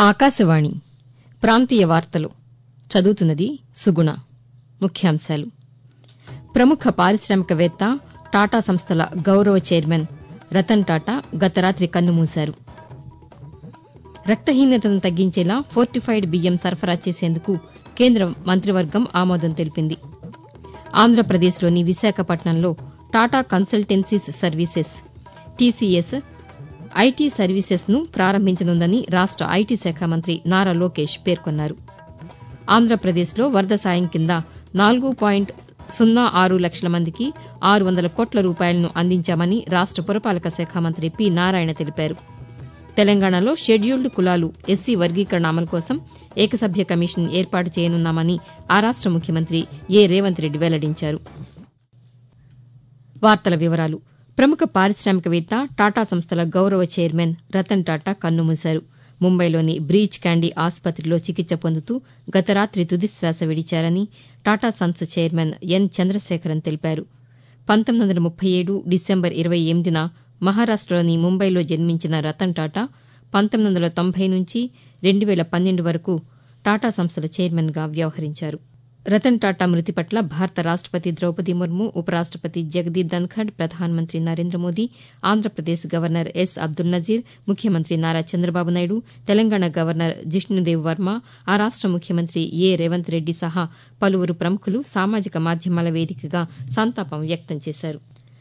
ఆకాశవాణి ప్రాంతీయ వార్తలు చదువుతున్నది సుగుణ ముఖ్యాంశాలు ప్రముఖ పారిశ్రామికవేత్త టాటా సంస్థల గౌరవ చైర్మన్ రతన్ టాటా గత రాత్రి కన్నుమూశారు రక్తహీనతను తగ్గించేలా ఫోర్టిఫైడ్ బియ్యం సరఫరా చేసేందుకు కేంద్ర మంత్రివర్గం ఆమోదం తెలిపింది ఆంధ్రప్రదేశ్లోని విశాఖపట్నంలో Tata consultancies services TCS IT services ను ప్రారంభించనుందని రాష్ట ఐటీ శాఖ మంత్రి నారా లోకేష్ పేర్కొన్నారు ఆంధ్రప్రదేశ్లో వరద సాయం కింద నాలుగు పాయింట్ సున్నా ఆరు లక్షల మందికి ఆరు వందల కోట్ల రూపాయలను అందించామని రాష్ట పురపాలక శాఖ మంత్రి పి నారాయణ తెలిపారు తెలంగాణలో షెడ్యూల్డ్ కులాలు ఎస్సీ వర్గీకరణ అమలు కోసం ఏకసభ్య కమిషన్ ఏర్పాటు చేయనున్నామని ఆ రాష్ట ముఖ్యమంత్రి ఏ రేవంత్ రెడ్డి వెల్లడించారు వార్తల వివరాలు ప్రముఖ పారిశ్రామికవేత్త టాటా సంస్థల గౌరవ చైర్మన్ రతన్ టాటా కన్నుమూశారు ముంబైలోని బ్రీచ్ క్యాండీ ఆసుపత్రిలో చికిత్స పొందుతూ గత రాత్రి తుదిశ్వాస విడిచారని Tata sons chairman N Chandrasekaran తెలిపారు పంతొమ్మిది వందల ముప్పై ఏడు డిసెంబర్ ఇరవై ఎనిమిదిన మహారాష్టలోని ముంబైలో జన్మించిన రతన్ టాటా పంతొమ్మిది వందల తొంభై నుంచి రెండు వేల పన్నెండు వరకు టాటా సంస్థల చైర్మన్గా వ్యవహరించారు రతన్ టాటా మృతి పట్ల భారత రాష్టపతి ద్రౌపది ముర్ము ఉపరాష్టపతి జగదీప్ ధన్ఖడ్ ప్రధానమంత్రి నరేంద్ర మోదీ ఆంధ్రప్రదేశ్ గవర్నర్ ఎస్ అబ్దుల్ నజీర్ ముఖ్యమంత్రి నారా చంద్రబాబు నాయుడు తెలంగాణ గవర్నర్ జిష్ణుదేవ్ వర్మ ఆ రాష్ట ముఖ్యమంత్రి ఏ రేవంత్ రెడ్డి సహా పలువురు ప్రముఖులు సామాజిక మాధ్యమాల వేదికగా సంతాపం వ్యక్తం చేశారు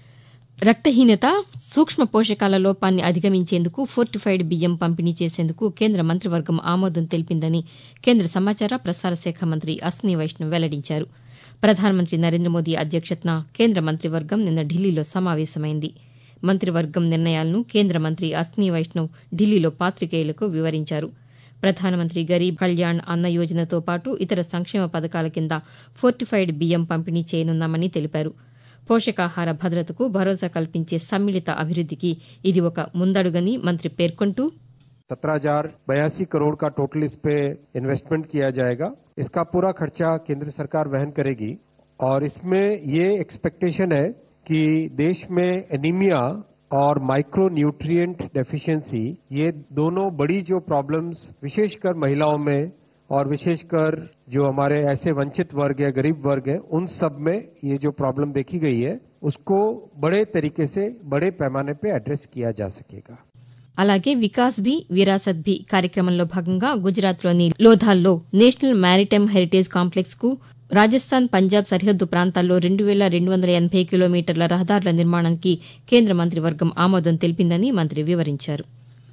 రక్తహీనత సూక్ష్మ పోషకాల లోపాన్ని అధిగమించేందుకు ఫోర్టిఫైడ్ బియ్యం పంపిణీ చేసేందుకు కేంద్ర మంత్రివర్గం ఆమోదం తెలిపిందని కేంద్ర సమాచార ప్రసార శాఖ మంత్రి అశ్విని వైష్ణవ్ వెల్లడించారు ప్రధానమంత్రి నరేంద్ర మోదీ అధ్యక్షతన కేంద్ర మంత్రివర్గం నిన్న ఢిల్లీలో సమావేశమైంది మంత్రివర్గం నిర్ణయాలను కేంద్ర మంత్రి అశ్విని వైష్ణవ్ ఢిల్లీలో పాతికేయులకు వివరించారు ప్రధానమంత్రి గరీబ్ కళ్యాణ్ అన్న యోజనతో పాటు ఇతర సంక్షేమ పథకాల కింద ఫోర్టిఫైడ్ బియ్యం పంపిణీ చేయనున్నామని తెలిపారు పోషకాహార భద్రతకు భరోసా కల్పించే సమ్మిళిత అభివృద్దికి ఇది ఒక ముందడుగని మంత్రి పేర్కొంటూ सत्रह हजार बयासी करोड़ का टोटल इस पे इन्वेस्टमेंट किया जाएगा इसका पूरा खर्चा केंद्र सरकार वहन करेगी और इसमें ये एक्सपेक्टेशन है कि देश में एनीमिया और माइक्रो न्यूट्रिएंट डेफिशिएंसी ये दोनों बड़ी जो प्रॉब्लम्स विशेषकर महिलाओं में और विशेषकर जो हमारे ऐसे वंचित वर्ग है गरीब वर्ग है उन सब में ये जो प्रॉब्लम देखी गई है उसको बड़े तरीके से बड़े पैमाने पे एड्रेस किया जा सकेगा అలాగే వికాస్ బి విరాసత్ బి కార్యక్రమంలో భాగంగా గుజరాత్లోని లోధాల్లో నేషనల్ మారిటైమ్ హెరిటేజ్ కాంప్లెక్స్ కు రాజస్థాన్ పంజాబ్ సరిహద్దు ప్రాంతాల్లో రెండు వేల రెండు వందల ఎనబై కిలోమీటర్ల రహదారుల నిర్మాణానికి కేంద్ర మంత్రివర్గం ఆమోదం తెలిపిందని మంత్రి వివరించారు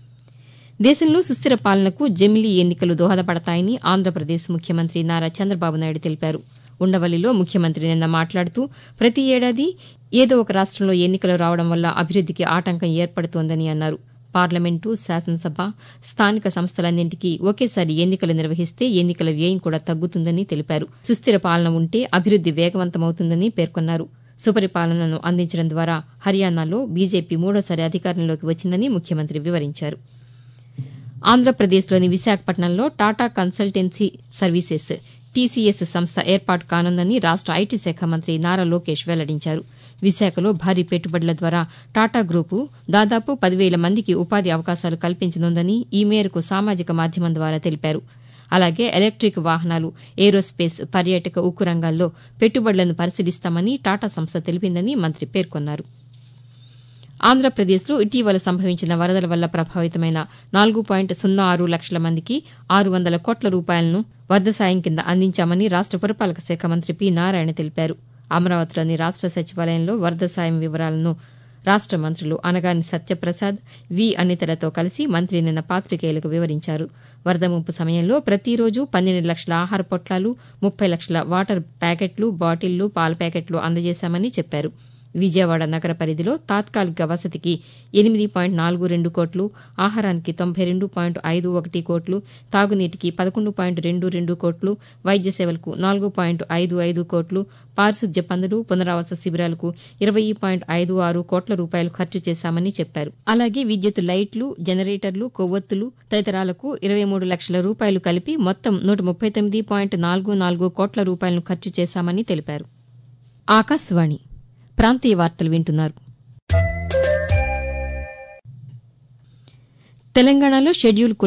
దేశంలో సుస్థిర పాలనకు జమిలీ ఎన్నికలు దోహదపడతాయని ఆంధ్రప్రదేశ్ ముఖ్యమంత్రి నారా చంద్రబాబు నాయుడు తెలిపారు ఉండవల్లిలో ముఖ్యమంత్రి నిన్న మాట్లాడుతూ ప్రతి ఏడాది ఏదో ఒక రాష్టంలో ఎన్నికలు రావడం వల్ల అభివృద్దికి ఆటంకం ఏర్పడుతోందని అన్నారు పార్లమెంటు శాసనసభ స్థానిక సంస్థలన్నింటికీ ఒకేసారి ఎన్నికలు నిర్వహిస్తే ఎన్నికల వ్యయం కూడా తగ్గుతుందని తెలిపారు సుస్థిర పాలన ఉంటే అభివృద్ది వేగవంతమవుతుందని పేర్కొన్నారు సుపరిపాలనను అందించడం ద్వారా హర్యానాలో బీజేపీ మూడోసారి అధికారంలోకి వచ్చిందని ముఖ్యమంత్రి వివరించారు ఆంధ్రప్రదేశ్లోని విశాఖపట్నంలో టాటా కన్సల్టెన్సీ సర్వీసెస్ టీసీఎస్ సంస్థ ఏర్పాటు కానుందని రాష్ట ఐటీ శాఖ మంత్రి నారా లోకేష్ వెల్లడించారు విశాఖలో భారీ పెట్టుబడుల ద్వారా టాటా గ్రూపు దాదాపు పదివేల మందికి ఉపాధి అవకాశాలు కల్పించనుందని ఈ మేరకు సామాజిక మాధ్యమం ద్వారా తెలిపారు అలాగే ఎలక్టిక్ వాహనాలు ఏరోస్పేస్ పర్యాటక ఉక్కు రంగాల్లో పెట్టుబడులను పరిశీలిస్తామని టాటా సంస్థ తెలిపిందని మంత్రి పేర్కొన్నారు ఆంధ్రప్రదేశ్లో ఇటీవల సంభవించిన వరదల వల్ల ప్రభావితమైన నాలుగు పాయింట్ సున్నా ఆరు లక్షల మందికి ఆరు వందల కోట్ల రూపాయలను వరద సాయం కింద అందించామని రాష్ట పురపాలక శాఖ మంత్రి పి నారాయణ తెలిపారు అమరావతిలోని రాష్ట సచివాలయంలో వరద సాయం వివరాలను రాష్ట మంత్రులు అనగాని సత్యప్రసాద్ వి అనితలతో కలిసి మంత్రి నిన్న పాతికేయులకు వివరించారు వరద ముంపు సమయంలో ప్రతిరోజు పన్నెండు లక్షల ఆహార పొట్లాలు ముప్పై లక్షల వాటర్ ప్యాకెట్లు బాటిళ్లు పాల ప్యాకెట్లు అందజేశామని చెప్పారు విజయవాడ నగర పరిధిలో తాత్కాలిక వసతికి ఎనిమిది పాయింట్ నాలుగు రెండు కోట్లు ఆహారానికి తొంభై రెండు పాయింట్ ఐదు ఒకటి కోట్లు తాగునీటికి పదకొండు పాయింట్ రెండు రెండు కోట్లు వైద్య సేవలకు నాలుగు పాయింట్ ఐదు ఐదు కోట్లు పారిశుద్ధ్య పనులు పునరావాస శిబిరాలకు ఇరవై పాయింట్ ఐదు ఆరు కోట్ల రూపాయలు ఖర్చు చేశామని చెప్పారు అలాగే విద్యుత్ లైట్లు జనరేటర్లు కొవ్వొత్తులు తదితరాలకు ఇరవై మూడు లక్షల రూపాయలు కలిపి మొత్తం నూట ముప్పై తొమ్మిది పాయింట్ నాలుగు నాలుగు కోట్ల రూపాయలను ఖర్చు చేశామని తెలిపారు ఆకాశవాణి ప్రాంతీయ వార్తలు వింటున్నారు తెలంగాణలో షెడ్యూల్ కులాలు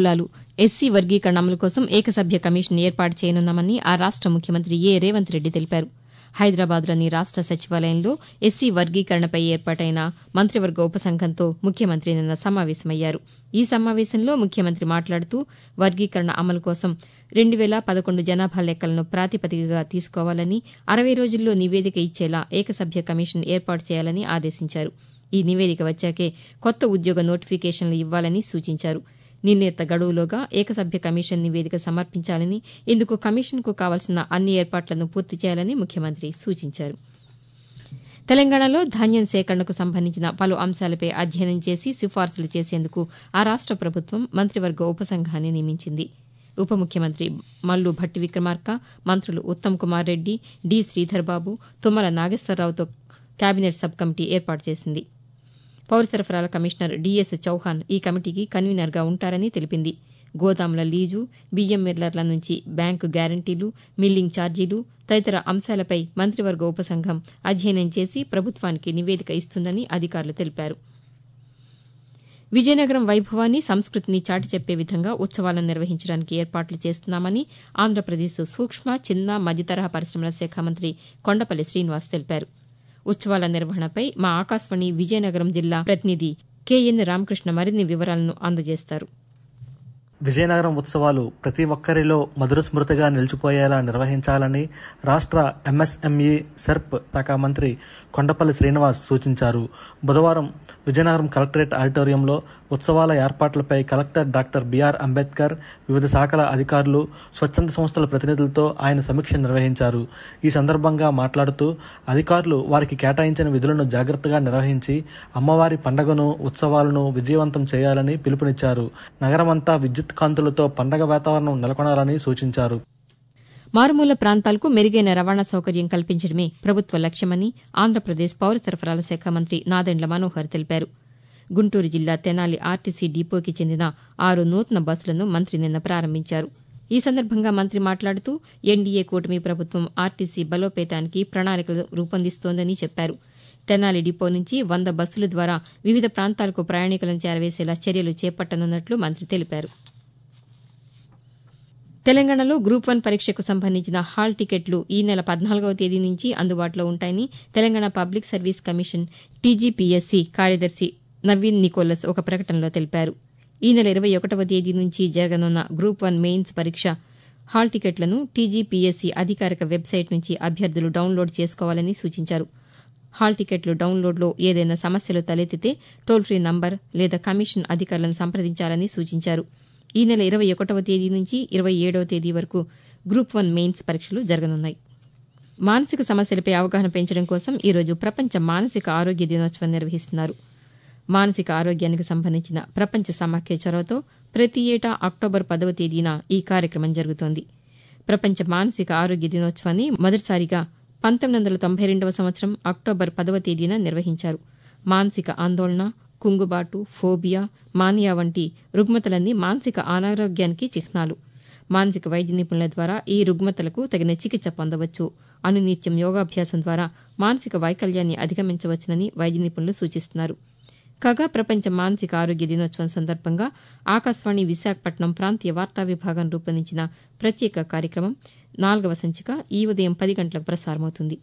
ఎస్సీ వర్గీకరణ అమలు కోసం ఏకసభ్య కమిషన్ ఏర్పాటు చేయనున్నామని ఆ రాష్ట ముఖ్యమంత్రి ఏ రేవంత్ రెడ్డి తెలిపారు హైదరాబాద్లోని రాష్ట సచివాలయంలో ఎస్సీ వర్గీకరణపై ఏర్పాటైన మంత్రివర్గ ఉపసంఘంతో ముఖ్యమంత్రి నిన్న సమావేశమయ్యారు ఈ సమావేశంలో ముఖ్యమంత్రి మాట్లాడుతూ వర్గీకరణ అమలు కోసం రెండు వేల పదకొండు జనాభా లెక్కలను ప్రాతిపదికగా తీసుకోవాలని అరవై రోజుల్లో నివేదిక ఇచ్చేలా ఏకసభ్య కమిషన్ ఏర్పాటు చేయాలని ఆదేశించారు ఈ నివేదిక వచ్చాకే కొత్త ఉద్యోగ నోటిఫికేషన్లు ఇవ్వాలని సూచించారు నిర్ణీత గడువులోగా ఏకసభ్య కమిషన్ నివేదిక సమర్పించాలని ఇందుకు కమిషన్కు కావాల్సిన అన్ని ఏర్పాట్లను పూర్తి చేయాలని ముఖ్యమంత్రి సూచించారు తెలంగాణలో ధాన్యం సేకరణకు సంబంధించిన పలు అంశాలపై అధ్యయనం చేసి సిఫార్సులు చేసేందుకు ఆ రాష్ట ప్రభుత్వం మంత్రివర్గ ఉపసంఘాన్ని నియమించింది ఉప ముఖ్యమంత్రి మల్లు భట్టి విక్రమార్క మంత్రులు ఉత్తమ్ కుమార్ రెడ్డి డి శ్రీధర్బాబు తుమ్మల నాగేశ్వరరావుతో కేబినెట్ సబ్ కమిటీ ఏర్పాటు చేసింది పౌర సరఫరాల కమిషనర్ డీఎస్ చౌహాన్ ఈ కమిటీకి కన్వీనర్గా ఉంటారని తెలిపింది గోదాముల లీజు బియ్యం మిల్లర్ల నుంచి బ్యాంకు గ్యారంటీలు మిల్లింగ్ ఛార్జీలు తదితర అంశాలపై మంత్రివర్గ ఉపసంఘం అధ్యయనం చేసి ప్రభుత్వానికి నివేదిక ఇస్తుందని అధికారులు తెలిపారు విజయనగరం వైభవాన్ని సంస్కృతిని చాటి చెప్పే విధంగా ఉత్సవాలను నిర్వహించడానికి ఏర్పాట్లు చేస్తున్నామని ఆంధ్రప్రదేశ్ సూక్ష్మ చిన్న మధ్యతరహా పరిశ్రమల శాఖ మంత్రి కొండపల్లి శ్రీనివాస్ తెలిపారు ఉత్సవాల నిర్వహణపై మా ఆకాశవాణి విజయనగరం జిల్లా ప్రతినిధి కెఎన్ రామకృష్ణ మరిన్ని వివరాలను అందజేస్తారు విజయనగరం ఉత్సవాలు ప్రతి ఒక్కరిలో మధుర స్మృతిగా నిలిచిపోయేలా నిర్వహించాలని రాష్ట్ర ఎంఎస్ఎంఈ సెర్ప్ శాఖ మంత్రి కొండపల్లి శ్రీనివాస్ సూచించారు బుధవారం విజయనగరం కలెక్టరేట్ ఆడిటోరియంలో ఉత్సవాల ఏర్పాట్లపై కలెక్టర్ డాక్టర్ బిఆర్ అంబేద్కర్ వివిధ శాఖల అధికారులు స్వచ్ఛంద సంస్థల ప్రతినిధులతో ఆయన సమీక్ష నిర్వహించారు ఈ సందర్భంగా మాట్లాడుతూ అధికారులు వారికి కేటాయించిన విధులను జాగ్రత్తగా నిర్వహించి అమ్మవారి పండగను ఉత్సవాలను విజయవంతం చేయాలని పిలుపునిచ్చారు నగరమంతా విద్యుత్ కాంతులతో పండగ వాతావరణం నెలకొనాలని సూచించారు మారుమూల ప్రాంతాలకు మెరుగైన రవాణా సౌకర్యం కల్పించడమే ప్రభుత్వ లక్ష్యమని ఆంధ్రప్రదేశ్ పౌర సరఫరాల శాఖ మంత్రి నాదెండ్ల మనోహర్ తెలిపారు గుంటూరు జిల్లా తెనాలి ఆర్టీసీ డిపోకి చెందిన ఆరు నూతన బస్సులను మంత్రి నిన్న ప్రారంభించారు ఈ సందర్భంగా మంత్రి మాట్లాడుతూ ఎన్డీఏ కూటమి ప్రభుత్వం ఆర్టీసీ బలోపేతానికి ప్రణాళికలు రూపొందిస్తోందని చెప్పారు తెనాలి డిపో నుంచి వంద బస్సుల ద్వారా వివిధ ప్రాంతాలకు ప్రయాణికులను చేరవేసేలా చర్యలు చేపట్టనున్నట్లు మంత్రి తెలిపారు తెలంగాణలో గ్రూప్ వన్ పరీక్షకు సంబంధించిన హాల్ టికెట్లు ఈ నెల పద్నాలుగవ తేదీ నుంచి అందుబాటులో ఉంటాయని Telangana public service commission TGPSC కార్యదర్శి నవీన్ నికోలస్ ఒక ప్రకటనలో తెలిపారు ఈ నెల ఇరవై ఒకటవ తేదీ నుంచి జరగనున్న గ్రూప్ వన్ మెయిన్స్ పరీక్ష హాల్ టికెట్లను టీజీపీఎస్సీ అధికారిక వెబ్సైట్ నుంచి అభ్యర్థులు డౌన్లోడ్ చేసుకోవాలని సూచించారు హాల్ టికెట్లు డౌన్లోడ్లో ఏదైనా సమస్యలు తలెత్తితే టోల్ ఫ్రీ నంబర్ లేదా కమిషన్ అధికారులను సంప్రదించాలని సూచించారు ఈ నెల ఇరవై ఒకటవ తేదీ నుంచి ఇరవై ఏడవ తేదీ వరకు గ్రూప్ వన్ మెయిన్స్ పరీక్షలు జరగనున్నాయి మానసిక సమస్యలపై అవగాహన పెంచడం కోసం ఈరోజు ప్రపంచ మానసిక ఆరోగ్య దినోత్సవం నిర్వహిస్తున్నారు మానసిక ఆరోగ్యానికి సంబంధించిన ప్రపంచ సమాఖ్య చొరవతో ప్రతి ఏటా అక్టోబర్ పదవ తేదీన ఈ కార్యక్రమం జరుగుతోంది ప్రపంచ మానసిక ఆరోగ్య దినోత్సవాన్ని మొదటిసారిగా పంతొమ్మిది వందల తొంభై రెండవ సంవత్సరం అక్టోబర్ పదవ తేదీన నిర్వహించారు మానసిక ఆందోళన కుంగుబాటు ఫోబియా మానియా వంటి రుగ్మతలన్నీ మానసిక అనారోగ్యానికి చిహ్నాలు మానసిక వైద్య నిపుణుల ద్వారా ఈ రుగ్మతలకు తగిన చికిత్స పొందవచ్చు అనునిత్యం యోగాభ్యాసం ద్వారా మానసిక వైకల్యాన్ని అధిగమించవచ్చునని వైద్య నిపుణులు సూచిస్తున్నారు కాగా ప్రపంచ మానసిక ఆరోగ్య దినోత్సవం సందర్భంగా ఆకాశవాణి విశాఖపట్నం ప్రాంతీయ వార్తా విభాగం రూపొందించిన ప్రత్యేక కార్యక్రమం నాలుగవ సంచిక ఈ ఉదయం పది గంటలకు ప్రసారమవుతుంది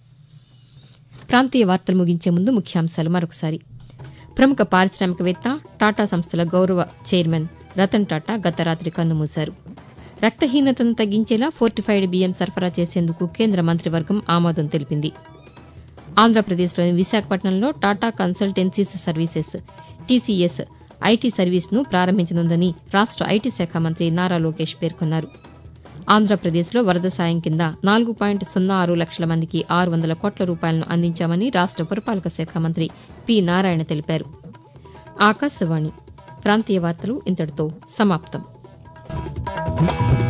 ప్రాంతీయ వార్తలు ముగించే ముందు ముఖ్యాంశాలు మరొకసారి ప్రముఖ పారిశ్రామికవేత్త టాటా సంస్థల గౌరవ చైర్మన్ రతన్ టాటా గత రాత్రి కన్నుమూశారు రక్తహీనతను తగ్గించేలా ఫోర్టిఫైడ్ బియ్యం సరఫరా చేసేందుకు కేంద్ర మంత్రివర్గం ఆమోదం తెలిపింది ఆంధ్రప్రదేశ్లోని విశాఖపట్నంలో Tata consultancies services TCS IT సర్వీస్ను ప్రారంభించనుందని రాష్ట ఐటీ శాఖ మంత్రి నారా లోకేష్ పేర్కొన్నారు ఆంధ్రప్రదేశ్లో వరద సాయం కింద నాలుగు పాయింట్ సున్నా ఆరు లక్షల మందికి ఆరు వందల కోట్ల రూపాయలను అందించామని రాష్ట పురపాలక శాఖ మంత్రి పి నారాయణ తెలిపారు ఆకాశవాణి ప్రాంతీయ వార్తలు ఇంతటితో సమాప్తం